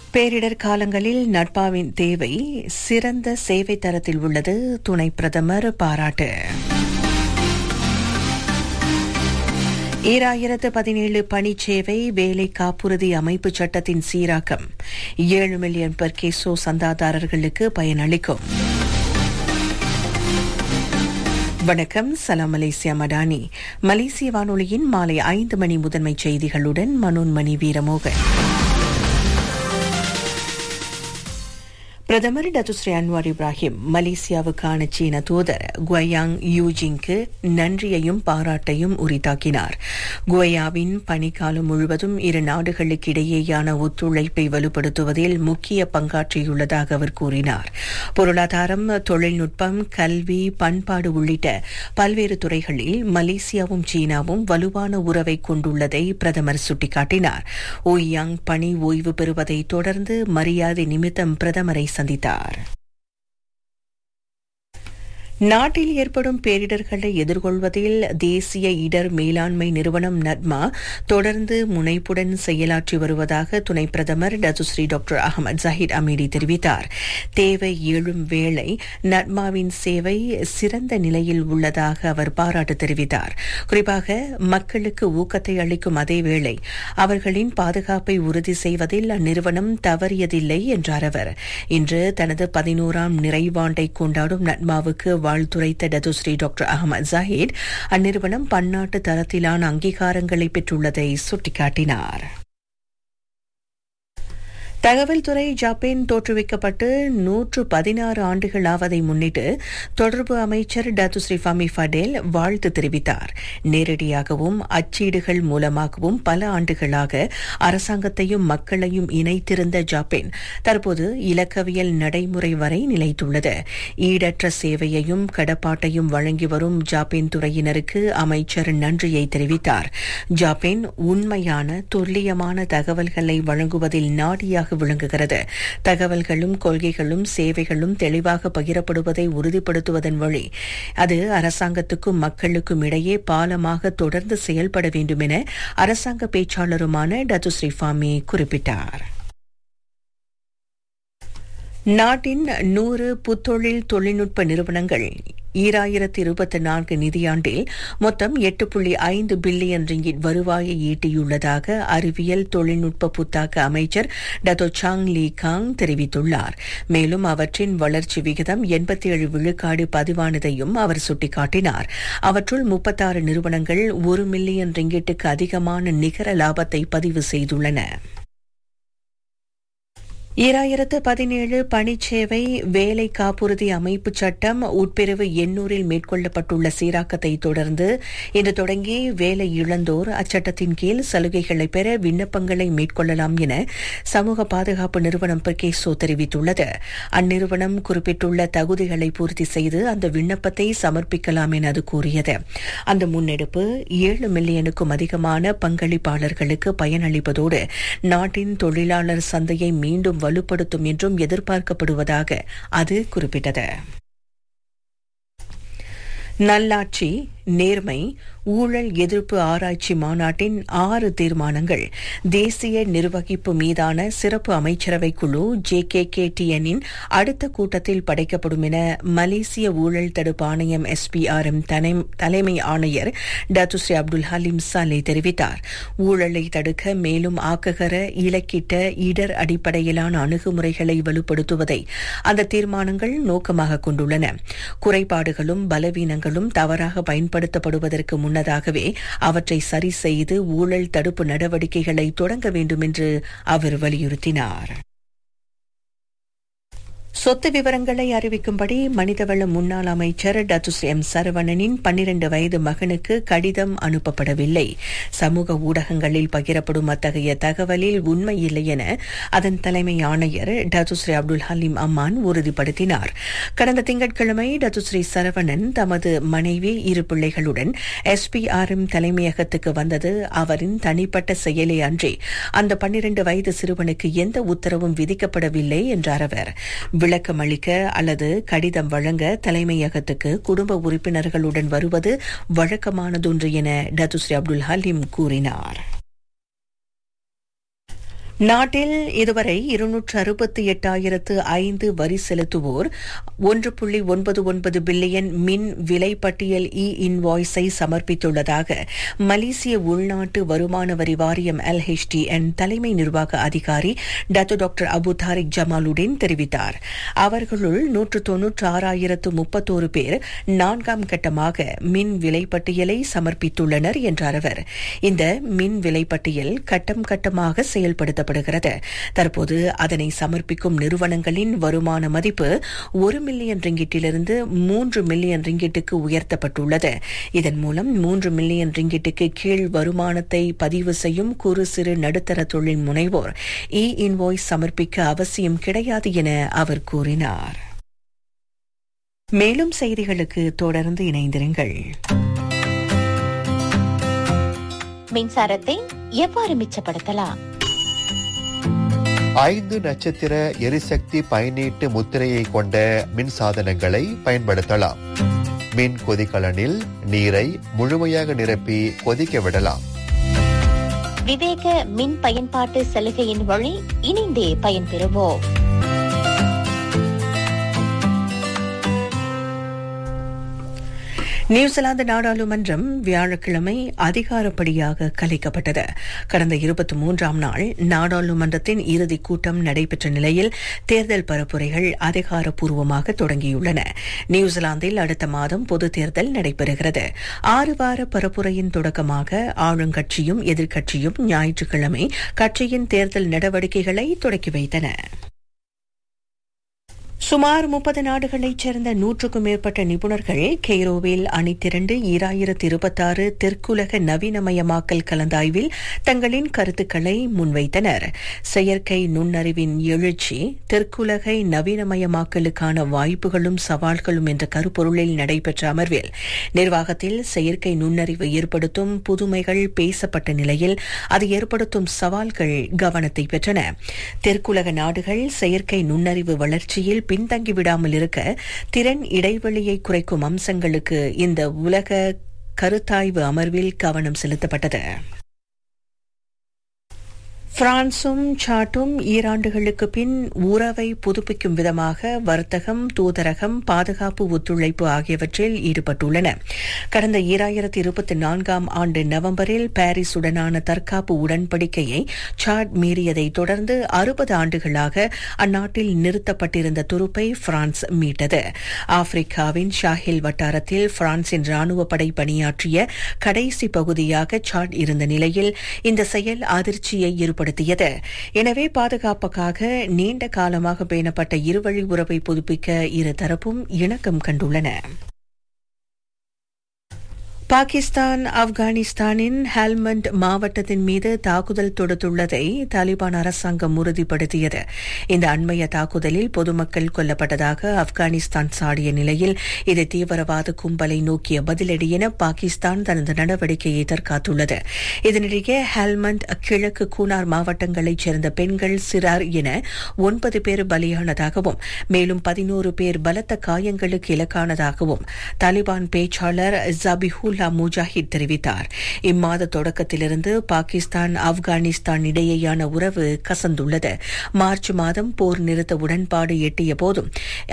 பேரிடர் காலங்களில் நட்பாவின் தேவை சிறந்த சேவை தரத்தில் உள்ளது துணை பிரதமர் பாராட்டு ஈராயிரத்து பதினேழு பணிச்சேவை வேலை காப்புறுதி அமைப்பு சட்டத்தின் சீராக்கம் ஏழு மில்லியன் பெர்கேசோ சந்தாதாரர்களுக்கு பயனளிக்கும் வணக்கம் சலாம் மலேசியா மடானி மலேசிய வானொலியின் மாலை ஐந்து மணி முதன்மை செய்திகளுடன் மனோன்மணி வீரமோகன் பிரதமர் டத்துஸ்ரீ அன்வார் இப்ராஹிம் மலேசியாவுக்கான சீன தூதர் குவையாங் யூஜிங்க்கு நன்றியையும் பாராட்டையும் உரித்தாக்கினார் குவையாவின் பணிக்காலம் முழுவதும் இரு நாடுகளுக்கிடையேயான ஒத்துழைப்பை வலுப்படுத்துவதில் முக்கிய பங்காற்றியுள்ளதாக அவர் கூறினார் பொருளாதாரம் தொழில்நுட்பம் கல்வி பண்பாடு உள்ளிட்ட பல்வேறு துறைகளில் மலேசியாவும் சீனாவும் வலுவான உறவை கொண்டுள்ளதை பிரதமர் சுட்டிக்காட்டினார் ஓயாங் பணி ஓய்வு பெறுவதை தொடர்ந்து மரியாதை நிமித்தம் பிரதமரை சந்தித்தார் நாட்டில் ஏற்படும் பேரிடர்களை எதிர்கொள்வதில் தேசிய இடர் மேலாண்மை நிறுவனம் நட்மா தொடர்ந்து முனைப்புடன் செயலாற்றி வருவதாக துணை பிரதமர் Datuk Seri doctor Ahmad Zahid Hamidi தெரிவித்தார் தேவை எழும் வேளை நட்மாவின் சேவை சிறந்த நிலையில் உள்ளதாக அவர் பாராட்டு தெரிவித்தார் குறிப்பாக மக்களுக்கு ஊக்கத்தை அளிக்கும் அதேவேளை அவர்களின் பாதுகாப்பை உறுதி செய்வதில் அந்நிறுவனம் தவறியதில்லை என்றார் அவர் இன்று தனது பதினோராம் நிறைவாண்டை கொண்டாடும் நட்மாவுக்கு வாழ்த்துரைத்த டதுஸ்ரீ டாக்டர் அகமது ஜாஹித் அந்நிறுவனம் பன்னாட்டு தரத்திலான அங்கீகாரங்களை பெற்றுள்ளதை சுட்டிக்காட்டினார் தகவல் துறை ஜப்பான் தோற்றுவிக்கப்பட்டு நூற்று பதினாறு ஆண்டுகள் ஆவதை முன்னிட்டு தொடர்பு அமைச்சர் டத்துஸ்ரீ ஃபமி ஃபடேல் வாழ்த்து தெரிவித்தார் நேரடியாகவும் அச்சீடுகள் மூலமாகவும் பல ஆண்டுகளாக அரசாங்கத்தையும் மக்களையும் இணைத்திருந்த ஜப்பான் தற்போது இலக்கவியல் நடைமுறை வரை நிலைத்துள்ளது ஈடற்ற சேவையையும் கடப்பாட்டையும் வழங்கி வரும் ஜப்பான் துறையினருக்கு அமைச்சர் நன்றியை தெரிவித்தார் ஜப்பான் உண்மையான துல்லியமான தகவல்களை வழங்குவதில் நாடியாக தெளிவாக விளங்குகிறது தகவல்களும் கொள்கைகளும் சேவைகளும் தெளிவாக பகிரப்படுவதை உறுதிப்படுத்துவதன் வழி அது அரசாங்கத்துக்கும் மக்களுக்கும் இடையே பாலமாக தொடர்ந்து செயல்பட வேண்டும் என அரசாங்க பேச்சாளருமான டத்துஸ்ரீ ஃபாமி குறிப்பிட்டார் நாட்டின் நூறு புத்தொழில் தொழில்நுட்ப நிறுவனங்கள் ஈராயிரத்தி இருபத்தி நான்கு நிதியாண்டில் மொத்தம் எட்டு புள்ளி ஐந்து பில்லியன் ரிங்கிட் வருவாயை ஈட்டியுள்ளதாக அறிவியல் தொழில்நுட்ப புத்தாக்க அமைச்சர் டத்தோ சாங் லீ காங் தெரிவித்துள்ளார் மேலும் அவற்றின் வளர்ச்சி விகிதம் எண்பத்தி ஏழு விழுக்காடு பதிவானதையும் அவர் சுட்டிக்காட்டினார் அவற்றுள் முப்பத்தாறு நிறுவனங்கள் ஒரு மில்லியன் ரிங்கிட்டுக்கு அதிகமான நிகர லாபத்தை பதிவு செய்துள்ளன ஈராயிரத்து பதினேழு பணிச்சேவை வேலை காப்புறுதி அமைப்பு சட்டம் உட்பிரிவு எண்ணூரில் மேற்கொள்ளப்பட்டுள்ள சீராக்கத்தை தொடர்ந்து இன்று தொடங்கி வேலை இழந்தோர் அச்சட்டத்தின் கீழ் சலுகைகளை பெற விண்ணப்பங்களை மேற்கொள்ளலாம் என சமூக பாதுகாப்பு நிறுவனம் பெர்கேசோ தெரிவித்துள்ளது அந்நிறுவனம் குறிப்பிட்டுள்ள தகுதிகளை பூர்த்தி செய்து அந்த விண்ணப்பத்தை சமர்ப்பிக்கலாம் என அது கூறியது அந்த முன்னெடுப்பு ஏழு மில்லியனுக்கும் அதிகமான பங்களிப்பாளர்களுக்கு பயனளிப்பதோடு நாட்டின் தொழிலாளர் சந்தையை மீண்டும் வலுப்படுத்தும் என்றும் எதிர்பார்க்கப்படுவதாக அது குறிப்பிட்டது நல்லாட்சி நேர்மை ஊழல் எதிர்ப்பு ஆராய்ச்சி மாநாட்டின் ஆறு தீர்மானங்கள் தேசிய நிர்வகிப்பு மீதான சிறப்பு அமைச்சரவை குழு ஜே கே கே டிஎனின் அடுத்த கூட்டத்தில் படைக்கப்படும் என மலேசிய ஊழல் தடுப்பு ஆணையம் எஸ்பிஆர்எம் தலைமை ஆணையர் டத்துஸ்ரீ அப்துல் ஹலீம் சாலே தெரிவித்தார் ஊழலை தடுக்க மேலும் ஆக்ககர இலக்கிட்ட இடர் அடிப்படையிலான அணுகுமுறைகளை வலுப்படுத்துவதை அந்த தீர்மானங்கள் நோக்கமாக கொண்டுள்ளன குறைபாடுகளும் பலவீனங்களும் தவறாக பயன்படுத்தப்படுவதற்கு முன்னதாகவே அவற்றை சரி செய்து ஊழல் தடுப்பு நடவடிக்கைகளை தொடங்க வேண்டும் என்று அவர் வலியுறுத்தினார் சொத்து விவரங்களை அறிவிக்கும்படி மனிதவள முன்னாள் அமைச்சர் டத்துஸ் எம் சரவணனின் பன்னிரண்டு வயது மகனுக்கு கடிதம் அனுப்பப்படவில்லை சமூக ஊடகங்களில் பகிரப்படும் அத்தகைய தகவலில் உண்மை இல்லை என அதன் தலைமை ஆணையர் டத்துஸ்ரீ அப்துல் ஹலீம் அம்மான் உறுதிப்படுத்தினார் கடந்த திங்கட்கிழமை டத்துஸ்ரீ சரவணன் தமது மனைவி இரு பிள்ளைகளுடன் எஸ்பிஆர்எம் தலைமையகத்துக்கு வந்தது அவரின் தனிப்பட்ட செயலே அன்றி அந்த பன்னிரண்டு வயது சிறுவனுக்கு எந்த உத்தரவும் விதிக்கப்படவில்லை என்றார் அவர் விளக்கம் அளிக்க அல்லது கடிதம் வழங்க தலைமையகத்துக்கு குடும்ப உறுப்பினர்களுடன் வருவது வழக்கமானதொன்று என டத்துஸ்ரீ அப்துல் ஹலீம் கூறினார் நாட்டில் இதுவரை இருநூற்று அறுபத்தி எட்டாயிரத்து ஐந்து வரி செலுத்துவோர் ஒன்று புள்ளி ஒன்பது ஒன்பது பில்லியன் மின் விலை பட்டியல் இ இன்வாய்ஸை சமர்ப்பித்துள்ளதாக மலேசிய உள்நாட்டு வருமான வரி வாரியம் எல்ஹெச்டிஎன் தலைமை நிர்வாக அதிகாரி டத்து டாக்டர் அபு தாரிக் ஜமாலுடன் தெரிவித்தார் அவர்களுள் நூற்று தொன்னூற்று ஆறாயிரத்து முப்பத்தோரு பேர் நான்காம் கட்டமாக மின் விலை பட்டியலை சமர்ப்பித்துள்ளனர் என்றார் அவர் இந்த மின் விலை பட்டியல் கட்டம் கட்டமாக செயல்படுத்த செயல்படுத்தப்படுகிறது தற்போது அதனை சமர்ப்பிக்கும் நிறுவனங்களின் வருமான மதிப்பு ஒரு மில்லியன் ரிங்கிட்டிலிருந்து மூன்று மில்லியன் ரிங்கிட்டுக்கு உயர்த்தப்பட்டுள்ளது இதன் மூலம் மூன்று மில்லியன் ரிங்கிட்டுக்கு கீழ் வருமானத்தை பதிவு செய்யும் குறு சிறு நடுத்தர தொழில் முனைவோர் இ இன்வாய்ஸ் சமர்ப்பிக்க அவசியம் கிடையாது என அவர் கூறினார் மேலும் செய்திகளுக்கு தொடர்ந்து இணைந்திருங்கள் மின்சாரத்தை எவ்வாறு மிச்சப்படுத்தலாம் ஐந்து நட்சத்திர எரிசக்தி பயனீட்டு முத்திரையை கொண்ட மின் சாதனங்களை பயன்படுத்தலாம் மின் கொதிகலனில் நீரை முழுமையாக நிரப்பி கொதிக்க விடலாம் விவேக மின் பயன்பாட்டு சலுகையின் வழி இணைந்தே பயன்பெறுவோம் நியூசிலாந்து நாடாளுமன்றம் வியாழக்கிழமை அதிகாரப்படியாக கலைக்கப்பட்டது கடந்த இருபத்தி மூன்றாம் நாள் நாடாளுமன்றத்தின் இறுதிக் கூட்டம் நடைபெற்ற நிலையில் தேர்தல் பரப்புரைகள் அதிகாரப்பூர்வமாக தொடங்கியுள்ளன நியூசிலாந்தில் அடுத்த மாதம் பொது தேர்தல் நடைபெறுகிறது ஆறு வார பரப்புரையின் தொடக்கமாக ஆளுங்கட்சியும் எதிர்க்கட்சியும் ஞாயிற்றுக்கிழமை கட்சியின் தேர்தல் நடவடிக்கைகளை தொடக்கி வைத்தன சுமார் முப்பது நாடுகளைச் சேர்ந்த நூற்றுக்கும் மேற்பட்ட நிபுணர்கள் கெய்ரோவில் அணிதிரண்டு ஈராயிரத்து இருபத்தாறு தெற்குலக நவீனமயமாக்கல் கலந்தாய்வில் தங்களின் கருத்துக்களை முன்வைத்தனர் செயற்கை நுண்ணறிவின் எழுச்சி தெற்குலகை நவீனமயமாக்கலுக்கான வாய்ப்புகளும் சவால்களும் என்ற கருப்பொருளில் நடைபெற்ற அமர்வில் நிர்வாகத்தில் செயற்கை நுண்ணறிவு ஏற்படுத்தும் புதுமைகள் பேசப்பட்ட நிலையில் அது ஏற்படுத்தும் சவால்கள் கவனத்தை பெற்றன தெற்குலக நாடுகள் செயற்கை நுண்ணறிவு வளர்ச்சியில் பின்தங்கிவிடாமல் இருக்க திறன் இடைவெளியை குறைக்கும் அம்சங்களுக்கு இந்த உலக கருத்தாய்வு அமர்வில் கவனம் செலுத்தப்பட்டது பிரான்சும் சாட்டும் ஈராண்டுகளுக்கு பின் உறவை புதுப்பிக்கும் விதமாக வர்த்தகம் தூதரகம் பாதுகாப்பு ஒத்துழைப்பு ஆகியவற்றில் ஈடுபட்டுள்ளன கடந்த ஈராயிரத்தி இருபத்தி நான்காம் ஆண்டு நவம்பரில் பாரிஸுடனான தற்காப்பு உடன்படிக்கையை சாட் மீறியதை தொடர்ந்து அறுபது ஆண்டுகளாக அந்நாட்டில் நிறுத்தப்பட்டிருந்த துருப்பை பிரான்ஸ் மீட்டது ஆப்பிரிக்காவின் ஷாஹில் வட்டாரத்தில் பிரான்சின் ராணுவ படை பணியாற்றிய கடைசி பகுதியாக சாட் இருந்த நிலையில் இந்த செயல் அதிர்ச்சியை ஏற்படுத்தியது எனவே பாதுகாப்புக்காக நீண்ட காலமாக பேணப்பட்ட இருவழி உறவை புதுப்பிக்க இரு தரப்பும் இணக்கம் கண்டுள்ளன பாகிஸ்தான் ஆப்கானிஸ்தானின் ஹெல்மண்ட் மாவட்டத்தின் மீது தாக்குதல் தொடுத்துள்ளதை தாலிபான் அரசாங்கம் உறுதிப்படுத்தியது இந்த அண்மைய தாக்குதலில் பொதுமக்கள் கொல்லப்பட்டதாக ஆப்கானிஸ்தான் சாடிய நிலையில் இது தீவிரவாத கும்பலை நோக்கிய பதிலடி என பாகிஸ்தான் தனது நடவடிக்கையை தற்காத்துள்ளது இதனிடையே ஹெல்மண்ட் கிழக்கு கூனார் மாவட்டங்களைச் சேர்ந்த பெண்கள் சிறார் என ஒன்பது பேர் பலியானதாகவும் மேலும் பதினோரு பேர் பலத்த காயங்களுக்கு இலக்கானதாகவும் தாலிபான் பேச்சாளர் ஜபிஹுல் அப்துல்லா முஜாஹித் தெரிவித்தார் இம்மாத தொடக்கத்திலிருந்து பாகிஸ்தான் ஆப்கானிஸ்தான் இடையேயான உறவு கசந்துள்ளது மார்ச் மாதம் போர் நிறுத்த உடன்பாடு எட்டிய போதும்